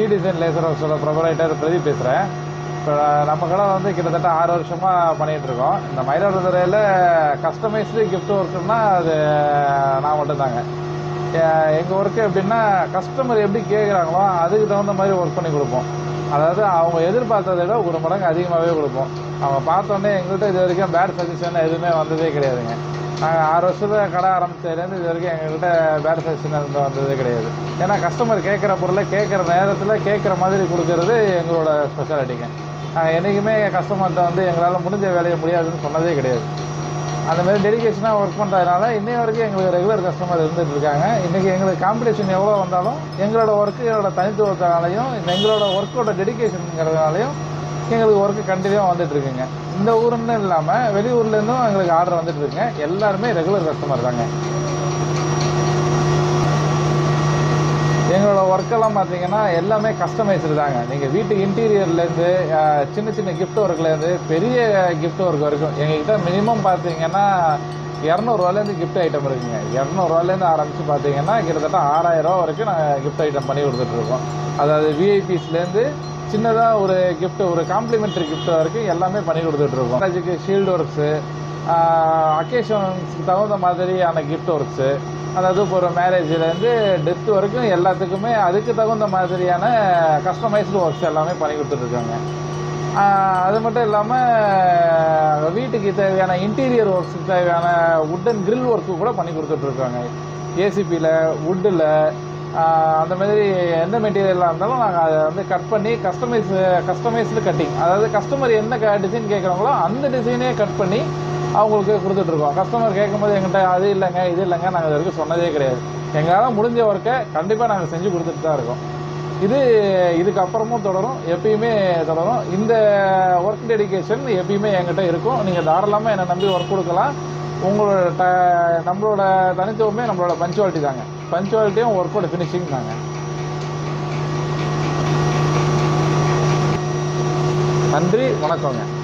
D design laser ஒர்க்ஸோட proprietor Pradeep பேசுகிறேன் இப்போ நம்ம கடை வந்து கிட்டத்தட்ட ஆறு வருஷமாக பண்ணிகிட்டு இருக்கோம் இந்த மயிலாடுதுறையில் கஸ்டமைஸ்டு gift ஒர்க்குன்னா அது நான் மட்டும்தாங்க எங்கள் ஒர்க்கு எப்படின்னா கஸ்டமர் எப்படி கேட்குறாங்களோ அதுக்கு தகுந்த மாதிரி ஒர்க் பண்ணி கொடுப்போம் அதாவது அவங்க எதிர்பார்த்ததை விட ஒரு மடங்கு அதிகமாகவே கொடுப்போம் அவங்க பார்த்தோன்னே எங்கள்கிட்ட இது வரைக்கும் பேட் சஜஷன் எதுவுமே வந்ததே கிடையாதுங்க நாங்கள் ஆறு வருஷத்துல கடை ஆரம்பிச்சதுலேருந்து இது வரைக்கும் எங்கள்கிட்ட பேட் சஜஷன் இருந்து வந்ததே கிடையாது ஏன்னா கஸ்டமர் கேட்குற பொருளை கேட்குற நேரத்தில் கேட்குற மாதிரி கொடுக்கறது எங்களோட ஸ்பெஷாலிட்டிங்க நாங்கள் என்றைக்குமே கஸ்டமர்கிட்ட வந்து எங்களால் முடிஞ்ச வேலையை முடியாதுன்னு சொன்னதே கிடையாது அந்த மாதிரி டெடிகேஷனாக ஒர்க் பண்ணுறதுனால இன்னை வரைக்கும் எங்களுக்கு ரெகுலர் கஸ்டமர் இருந்துட்டு இருக்காங்க இன்றைக்கி எங்களுக்கு காம்படிஷன் எவ்வளோ வந்தாலும் எங்களோட ஒர்க்குகளோட தனித்துவத்தினாலையும் எங்களோட ஒர்க்கோட டெடிகேஷனுங்கிறதுனாலையும் எங்களுக்கு ஒர்க்கு கண்டினியூவாக வந்துட்டு இருக்குங்க இந்த ஊருன்னு இல்லாமல் வெளியூர்லேருந்தும் எங்களுக்கு ஆர்டர் வந்துட்டு இருக்குங்க எல்லாருமே ரெகுலர் கஸ்டமர் தாங்க எங்களோட ஒர்க்கெல்லாம் பார்த்தீங்கன்னா எல்லாமே கஸ்டமைஸ்டு தாங்க நீங்கள் வீட்டு இன்டீரியர்லேருந்து சின்ன சின்ன கிஃப்ட் ஒர்க்லேருந்து பெரிய கிஃப்ட் ஒர்க் வரைக்கும் எங்ககிட்ட மினிமம் பார்த்தீங்கன்னா இரநூறுவாலேருந்து கிஃப்ட் ஐட்டம் இருக்குங்க இரநூறுவாலேருந்து ஆரம்பித்து பார்த்தீங்கன்னா கிட்டத்தட்ட ஆறாயிரம் ரூபா வரைக்கும் நாங்கள் கிஃப்ட் ஐட்டம் பண்ணி கொடுத்துட்ருக்கோம் அதாவது விஐபிஸ்லேருந்து சின்னதாக ஒரு gift ஒரு காம்ப்ளிமெண்ட்ரி gift வரைக்கும் எல்லாமே பண்ணி கொடுத்துட்ருக்கோம் மேரேஜுக்கு ஷீல்டு ஒர்க்ஸு அக்கேஷன்ஸ்க்கு தகுந்த மாதிரியான gift ஒர்க்ஸு அதாவது இப்போ ஒரு மேரேஜ்லேருந்து டெத் வரைக்கும் எல்லாத்துக்குமே அதுக்கு தகுந்த மாதிரியான கஸ்டமைஸ்டு ஒர்க்ஸ் எல்லாமே பண்ணி கொடுத்துட்ருக்காங்க அது மட்டும் இல்லாமல் வீட்டுக்கு தேவையான இன்டீரியர் ஒர்க்ஸுக்கு தேவையான உட்டன் grill ஒர்க்கு கூட பண்ணி கொடுத்துட்ருக்காங்க ஏசிபியில் வுட்டில் அந்த மாதிரி எந்த மெட்டீரியலாக இருந்தாலும் நாங்கள் அதை வந்து கட் பண்ணி கஸ்டமைஸ் கஸ்டமைஸ்டு கட்டிங் அதாவது கஸ்டமர் என்ன க டிசைன் கேட்குறாங்களோ அந்த டிசைனே கட் பண்ணி அவங்களுக்கு கொடுத்துட்ருக்கோம் கஸ்டமர் கேட்கும்போது எங்கிட்ட அது இல்லைங்க இது இல்லைங்க நாங்கள் இது வரைக்கும் சொன்னதே கிடையாது எங்களால் முடிஞ்ச ஒர்க்கை கண்டிப்பாக நாங்கள் செஞ்சு கொடுத்துட்டு தான் இருக்கோம் இது இதுக்கப்புறமும் தொடரும் எப்பயுமே தொடரும் இந்த ஒர்க் டெடிகேஷன் எப்பயுமே என்கிட்ட இருக்கும் நீங்கள் தாராளமாக என்னை நம்பி ஒர்க் கொடுக்கலாம் உங்களோட ட நம்மளோட தனித்துவமே நம்மளோட பஞ்சுவாலிட்டி தாங்க பஞ்சுவாலிட்டியும் ஒர்க்கோட ஃபினிஷிங் தாங்க நன்றி வணக்கங்க